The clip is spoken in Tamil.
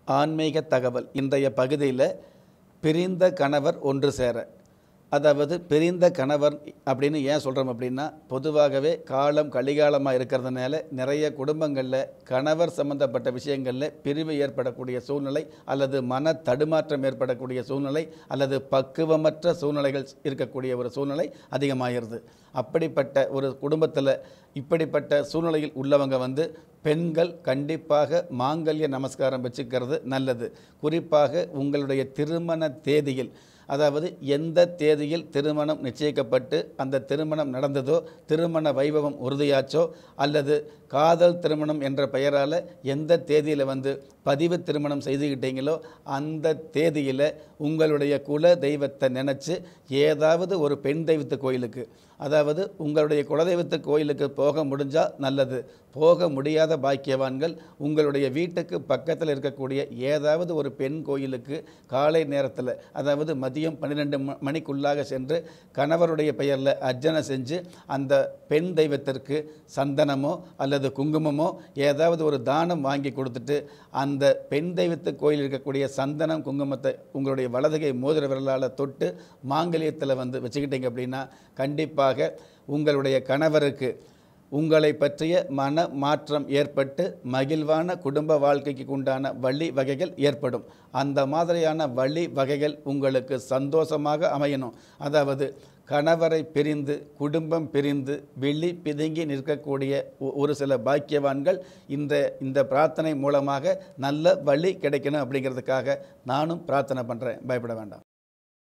ஆன்மீக தகவல் இன்றைய பகுதியில் பிரிந்த கணவர் ஒன்று சேர அதாவது பிரிந்த கணவர் அப்படின்னு ஏன் சொல்கிறோம் அப்படின்னா பொதுவாகவே காலம் கலிகாலமாக இருக்கிறதுனால நிறைய குடும்பங்களில் கணவர் சம்பந்தப்பட்ட விஷயங்களில் பிரிவு ஏற்படக்கூடிய சூழ்நிலை அல்லது மன தடுமாற்றம் ஏற்படக்கூடிய சூழ்நிலை அல்லது பக்குவமற்ற சூழ்நிலைகள் இருக்கக்கூடிய ஒரு சூழ்நிலை அதிகமாகிறது அப்படிப்பட்ட ஒரு குடும்பத்தில் இப்படிப்பட்ட சூழ்நிலையில் உள்ளவங்க வந்து பெண்கள் கண்டிப்பாக மாங்கல்ய நமஸ்காரம் வச்சுக்கிறது நல்லது குறிப்பாக உங்களுடைய திருமண தேதியில் அதாவது எந்த தேதியில் திருமணம் நிச்சயிக்கப்பட்டு அந்த திருமணம் நடந்ததோ திருமண வைபவம் உறுதியாச்சோ அல்லது காதல் திருமணம் என்ற பெயரால் எந்த தேதியில் வந்து பதிவு திருமணம் செய்துக்கிட்டீங்களோ அந்த தேதியில் உங்களுடைய குல தெய்வத்தை நினச்சி ஏதாவது ஒரு பெண் தெய்வத்து கோயிலுக்கு அதாவது உங்களுடைய குலதெய்வத்து கோயிலுக்கு போக முடிஞ்சால் நல்லது போக முடியாத பாக்கியவான்கள் உங்களுடைய வீட்டுக்கு பக்கத்தில் இருக்கக்கூடிய ஏதாவது ஒரு பெண் கோயிலுக்கு காலை நேரத்தில் அதாவது மதியம் பன்னிரெண்டு மணிக்குள்ளாக சென்று கணவருடைய பெயரில் அர்ச்சனை செஞ்சு அந்த பெண் தெய்வத்திற்கு சந்தனமோ அல்லது குங்குமமோ ஏதாவது ஒரு தானம் வாங்கி கொடுத்துட்டு அந்த பெண் தெய்வத்து கோயில் இருக்கக்கூடிய சந்தனம் குங்குமத்தை உங்களுடைய வலதுகை மோதிர விரலால் தொட்டு மாங்கல்யத்தில் வந்து வச்சுக்கிட்டீங்க அப்படின்னா கண்டிப்பாக உங்களுடைய கணவருக்கு உங்களை பற்றிய மன மாற்றம் ஏற்பட்டு மகிழ்வான குடும்ப வாழ்க்கைக்கு உண்டான வழி வகைகள் ஏற்படும் அந்த மாதிரியான வழி வகைகள் உங்களுக்கு சந்தோஷமாக அமையணும் அதாவது கணவரை பிரிந்து குடும்பம் பிரிந்து வெளி பிதுங்கி நிற்கக்கூடிய ஒ- ஒரு சில பாக்கியவான்கள் இந்த இந்த பிரார்த்தனை மூலமாக நல்ல வழி கிடைக்கணும் அப்படிங்கிறதுக்காக நானும் பிரார்த்தனை பண்ணுறேன் பயப்பட வேண்டாம்